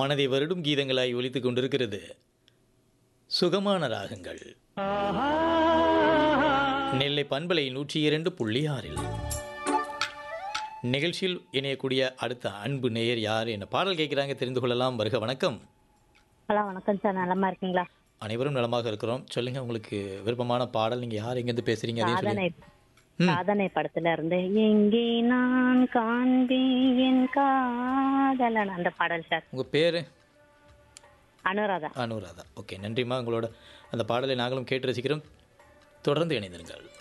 மனதை வருடும் கீதங்களாய் ஒலித்துக் கொண்டிருக்கிறது சுகமான ராகங்கள் நெல்லை பண்பலை நூற்றி இரண்டு புள்ளி ஆறில் நிகழ்ச்சியில் இணையக்கூடிய அடுத்த அன்பு நேயர் யார் என்ன பாடல் கேட்குறாங்க தெரிந்து கொள்ளலாம் வருக வணக்கம் ஹலோ வணக்கம் சார் நலமா இருக்கீங்களா அனைவரும் நலமாக இருக்கிறோம் சொல்லுங்க உங்களுக்கு விருப்பமான பாடல் நீங்க யார் எங்கேருந்து பேசுறீங்க அதையும் சாதனை சொல்லி சாதனை படத்துல இருந்து எங்கே நான் காண்பேன் என் காதலன் அந்த பாடல் சார் உங்க பேரு அனுராதா அனுராதா ஓகே நன்றிம்மா உங்களோட அந்த பாடலை நாங்களும் கேட்டு ரசிக்கிறோம் தொடர்ந்து இணைந்திருங்கள்